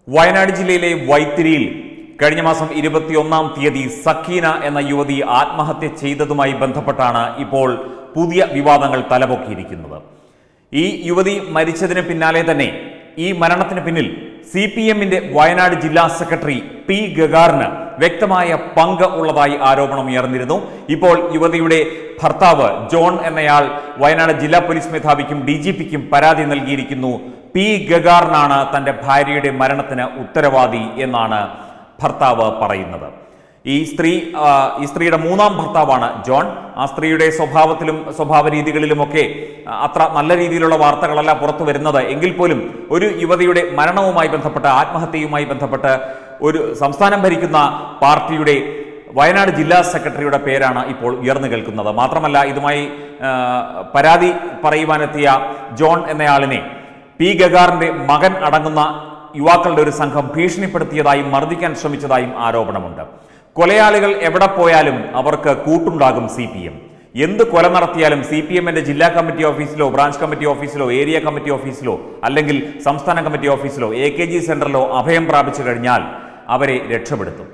വയനാട് ജില്ലയിലെ വൈത്തിരിയിൽ കഴിഞ്ഞ മാസം ഇരുപത്തിയൊന്നാം തീയതി സക്കീന എന്ന യുവതി ആത്മഹത്യ ചെയ്തതുമായി ബന്ധപ്പെട്ടാണ് ഇപ്പോൾ പുതിയ വിവാദങ്ങൾ തലപൊക്കിയിരിക്കുന്നത് ഈ യുവതി മരിച്ചതിന് പിന്നാലെ തന്നെ ഈ മരണത്തിന് പിന്നിൽ സി പി എമ്മിന്റെ വയനാട് ജില്ലാ സെക്രട്ടറി പി ഗഗാറിന് വ്യക്തമായ പങ്ക് ഉള്ളതായി ആരോപണം ഉയർന്നിരുന്നു ഇപ്പോൾ യുവതിയുടെ ഭർത്താവ് ജോൺ എന്നയാൾ വയനാട് ജില്ലാ പോലീസ് മേധാവിക്കും ഡി ജി പിക്കും പരാതി നൽകിയിരിക്കുന്നു പി ഗഗാറിനാണ് തന്റെ ഭാര്യയുടെ മരണത്തിന് ഉത്തരവാദി എന്നാണ് ഭർത്താവ് പറയുന്നത് ഈ സ്ത്രീ ആ, ഈ സ്ത്രീയുടെ മൂന്നാം ഭർത്താവാണ് ജോൺ ആ സ്ത്രീയുടെ സ്വഭാവത്തിലും സ്വഭാവ രീതികളിലുമൊക്കെ ആ, അത്ര നല്ല രീതിയിലുള്ള വാർത്തകളല്ല പുറത്തു വരുന്നത് എങ്കിൽ പോലും ഒരു യുവതിയുടെ മരണവുമായി ബന്ധപ്പെട്ട് ആത്മഹത്യയുമായി ബന്ധപ്പെട്ട് ഒരു സംസ്ഥാനം ഭരിക്കുന്ന പാർട്ടിയുടെ വയനാട് ജില്ലാ സെക്രട്ടറിയുടെ പേരാണ് ഇപ്പോൾ ഉയർന്നു കേൾക്കുന്നത് മാത്രമല്ല ഇതുമായി ആ, പരാതി പറയുവാനെത്തിയ ജോൺ എന്നയാളിനെ പി ഗഗാറിന്റെ മകൻ അടങ്ങുന്ന യുവാക്കളുടെ ഒരു സംഘം ഭീഷണിപ്പെടുത്തിയതായും മർദ്ദിക്കാൻ ശ്രമിച്ചതായും ആരോപണമുണ്ട് കൊലയാളികൾ എവിടെ പോയാലും അവർക്ക് കൂട്ടുണ്ടാകും സി പി എം എന്ത് കൊല നടത്തിയാലും സി പി എമ്മിന്റെ ജില്ലാ കമ്മിറ്റി ഓഫീസിലോ ബ്രാഞ്ച് കമ്മിറ്റി ഓഫീസിലോ ഏരിയ കമ്മിറ്റി ഓഫീസിലോ അല്ലെങ്കിൽ സംസ്ഥാന കമ്മിറ്റി ഓഫീസിലോ എ കെ ജി സെന്ററിലോ അഭയം പ്രാപിച്ചു കഴിഞ്ഞാൽ അവരെ രക്ഷപ്പെടുത്തും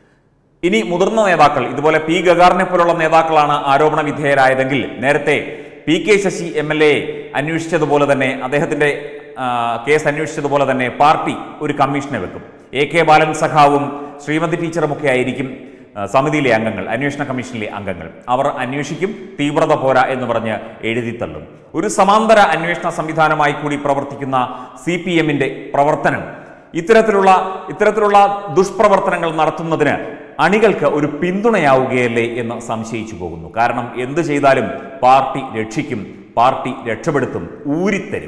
ഇനി മുതിർന്ന നേതാക്കൾ ഇതുപോലെ പി ഗഗാറിനെ പോലുള്ള നേതാക്കളാണ് ആരോപണ വിധേയരായതെങ്കിൽ നേരത്തെ P K Sasi M L A അന്വേഷിച്ചതുപോലെ തന്നെ അദ്ദേഹത്തിന്റെ ആ, കേസ് അന്വേഷിച്ചതുപോലെ തന്നെ പാർട്ടി ഒരു കമ്മീഷനെ വെക്കും എ കെ ബാലൻ സഖാവും ശ്രീമതി ടീച്ചറുമൊക്കെ ആയിരിക്കും ആ, സമിതിയിലെ അംഗങ്ങൾ അന്വേഷണ കമ്മീഷനിലെ അംഗങ്ങൾ അവർ അന്വേഷിക്കും തീവ്രത പോരാ എന്ന് പറഞ്ഞ് എഴുതിത്തള്ളും ഒരു സമാന്തര അന്വേഷണ സംവിധാനമായി കൂടി പ്രവർത്തിക്കുന്ന സി പി എമ്മിന്റെ പ്രവർത്തനം ഇത്തരത്തിലുള്ള ഇത്തരത്തിലുള്ള ദുഷ്പ്രവർത്തനങ്ങൾ നടത്തുന്നതിന് അണികൾക്ക് ഒരു പിന്തുണയാവുകയല്ലേ എന്ന് സംശയിച്ചു പോകുന്നു കാരണം എന്ത് ചെയ്താലും പാർട്ടി രക്ഷിക്കും പാർട്ടി രക്ഷപ്പെടുത്തും ഊരിത്തരും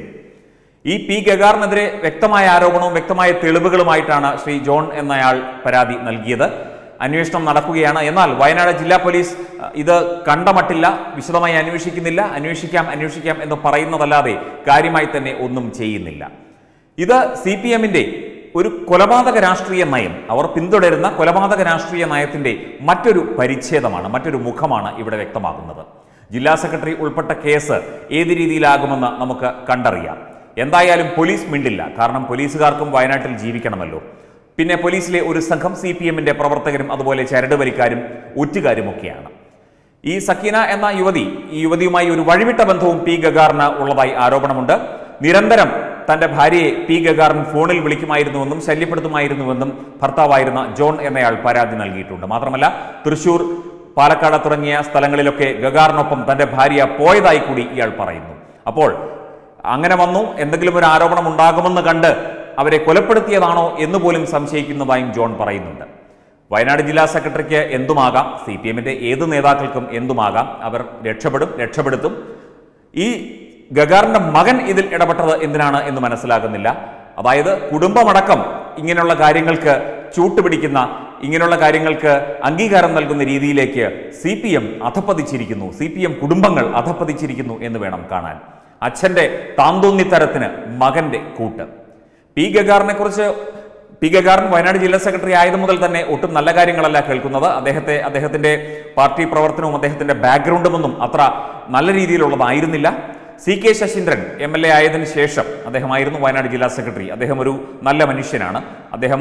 ഈ പി ഗഗാറിനെതിരെ വ്യക്തമായ ആരോപണവും വ്യക്തമായ തെളിവുകളുമായിട്ടാണ് ശ്രീ ജോൺ എന്നയാൾ പരാതി നൽകിയത് അന്വേഷണം നടക്കുകയാണ് എന്നാൽ വയനാട് ജില്ലാ പോലീസ് അഹ്, ഇത് കണ്ടമട്ടില്ല വിശദമായി അന്വേഷിക്കുന്നില്ല അന്വേഷിക്കാം അന്വേഷിക്കാം എന്ന് പറയുന്നതല്ലാതെ കാര്യമായി തന്നെ ഒന്നും ചെയ്യുന്നില്ല ഇത് സി പി എമ്മിന്റെ ഒരു കൊലപാതക രാഷ്ട്രീയ നയം അവർ പിന്തുടരുന്ന കൊലപാതക രാഷ്ട്രീയ നയത്തിന്റെ മറ്റൊരു പരിച്ഛേദമാണ് മറ്റൊരു മുഖമാണ് ഇവിടെ വ്യക്തമാകുന്നത് ജില്ലാ സെക്രട്ടറി ഉൾപ്പെട്ട കേസ് ഏത് രീതിയിലാകുമെന്ന് നമുക്ക് കണ്ടറിയാം എന്തായാലും പോലീസ് മിണ്ടില്ല കാരണം പോലീസുകാർക്കും വയനാട്ടിൽ ജീവിക്കണമല്ലോ പിന്നെ പോലീസിലെ ഒരു സംഘം സി പി എമ്മിന്റെ പ്രവർത്തകരും അതുപോലെ ചരട് വരിക്കാരും ഒറ്റുകാരുമൊക്കെയാണ് ഈ സക്കീന എന്ന യുവതി ഈ യുവതിയുമായി ഒരു വഴിവിട്ട ബന്ധവും പി ഗഗാറിന് ഉള്ളതായി ആരോപണമുണ്ട് നിരന്തരം തന്റെ ഭാര്യയെ പി ഗഗാറിൻ ഫോണിൽ വിളിക്കുമായിരുന്നുവെന്നും ശല്യപ്പെടുത്തുമായിരുന്നുവെന്നും ഭർത്താവായിരുന്ന ജോൺ എന്നയാൾ പരാതി നൽകിയിട്ടുണ്ട് മാത്രമല്ല തൃശൂർ പാലക്കാട് തുടങ്ങിയ സ്ഥലങ്ങളിലൊക്കെ ഗഗാറിനൊപ്പം തന്റെ ഭാര്യ പോയതായി കൂടി ഇയാൾ പറയുന്നു അപ്പോൾ അങ്ങനെ വന്നു എന്തെങ്കിലും ഒരു ആരോപണം ഉണ്ടാകുമെന്ന് കണ്ട് അവരെ കൊലപ്പെടുത്തിയതാണോ എന്ന് പോലും സംശയിക്കുന്നതായും ജോൺ പറയുന്നുണ്ട് വയനാട് ജില്ലാ സെക്രട്ടറിക്ക് എന്തുമാകാം സി പി എമ്മിന്റെ ഏത് നേതാക്കൾക്കും എന്തുമാകാം അവർ രക്ഷപ്പെടും രക്ഷപ്പെടുത്തും ഈ ഗഗാറിന്റെ മകൻ ഇതിൽ ഇടപെട്ടത് എന്തിനാണ് എന്ന് മനസ്സിലാകുന്നില്ല അതായത് കുടുംബമടക്കം ഇങ്ങനെയുള്ള കാര്യങ്ങൾക്ക് ചൂട്ടുപിടിക്കുന്ന ഇങ്ങനെയുള്ള കാര്യങ്ങൾക്ക് അംഗീകാരം നൽകുന്ന രീതിയിലേക്ക് സി പി എം അധപ്പതിച്ചിരിക്കുന്നു സി പി എം കുടുംബങ്ങൾ അധപ്പതിച്ചിരിക്കുന്നു എന്ന് വേണം കാണാൻ അച്ഛന്റെ താന്തോന്നിത്തരത്തിന് മകന്റെ കൂട്ട് പി ഗഗാറിനെ കുറിച്ച് പി ഗഗാറിൻ വയനാട് ജില്ലാ സെക്രട്ടറി ആയത് മുതൽ തന്നെ ഒട്ടും നല്ല കാര്യങ്ങളല്ല കേൾക്കുന്നത് അദ്ദേഹത്തെ അദ്ദേഹത്തിന്റെ പാർട്ടി പ്രവർത്തനവും അദ്ദേഹത്തിന്റെ ബാക്ക്ഗ്രൗണ്ടുമൊന്നും അത്ര നല്ല രീതിയിലുള്ളതായിരുന്നില്ല C K Saseendran M L A ആയതിനു ശേഷം അദ്ദേഹമായിരുന്നു വയനാട് ജില്ലാ സെക്രട്ടറി അദ്ദേഹം ഒരു നല്ല മനുഷ്യനാണ് അദ്ദേഹം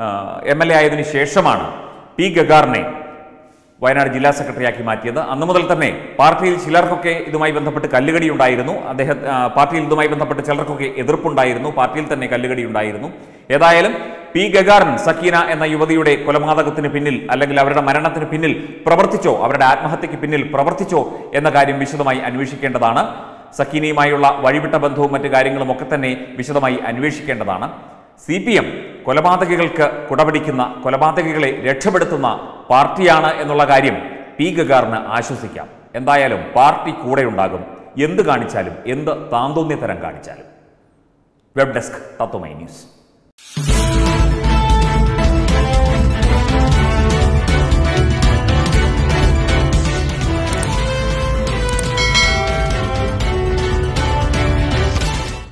എം എൽ എ ആയതിനു ശേഷമാണ് പി ഗഗാറിനെ വയനാട് ജില്ലാ സെക്രട്ടറിയാക്കി മാറ്റിയത് അന്നു മുതൽ തന്നെ പാർട്ടിയിൽ ചിലർക്കൊക്കെ ഇതുമായി ബന്ധപ്പെട്ട് കല്ലുകടി ഉണ്ടായിരുന്നു അദ്ദേഹം ആ, പാർട്ടിയിൽ ഇതുമായി ബന്ധപ്പെട്ട് ചിലർക്കൊക്കെ എതിർപ്പുണ്ടായിരുന്നു പാർട്ടിയിൽ തന്നെ കല്ലുകടി ഉണ്ടായിരുന്നു ഏതായാലും പി ഗഗാറിൻ സക്കീന എന്ന യുവതിയുടെ കൊലപാതകത്തിന് പിന്നിൽ അല്ലെങ്കിൽ അവരുടെ മരണത്തിന് പിന്നിൽ പ്രവർത്തിച്ചോ അവരുടെ ആത്മഹത്യക്ക് പിന്നിൽ പ്രവർത്തിച്ചോ എന്ന കാര്യം വിശദമായി അന്വേഷിക്കേണ്ടതാണ് സക്കീനയുമായുള്ള വഴിവിട്ട ബന്ധവും മറ്റു കാര്യങ്ങളും ഒക്കെ തന്നെ വിശദമായി അന്വേഷിക്കേണ്ടതാണ് സി പി എം കൊലപാതകികൾക്ക് കുടപിടിക്കുന്ന കൊലപാതകികളെ രക്ഷപ്പെടുത്തുന്ന പാർട്ടിയാണ് എന്നുള്ള കാര്യം പി ഗഗാറിന് ആശ്വസിക്കാം എന്തായാലും പാർട്ടി കൂടെയുണ്ടാകും എന്ത് കാണിച്ചാലും എന്ത് താന്തോന്യതരം കാണിച്ചാലും വെബ് ഡെസ്ക് തത്വമൈ ന്യൂസ്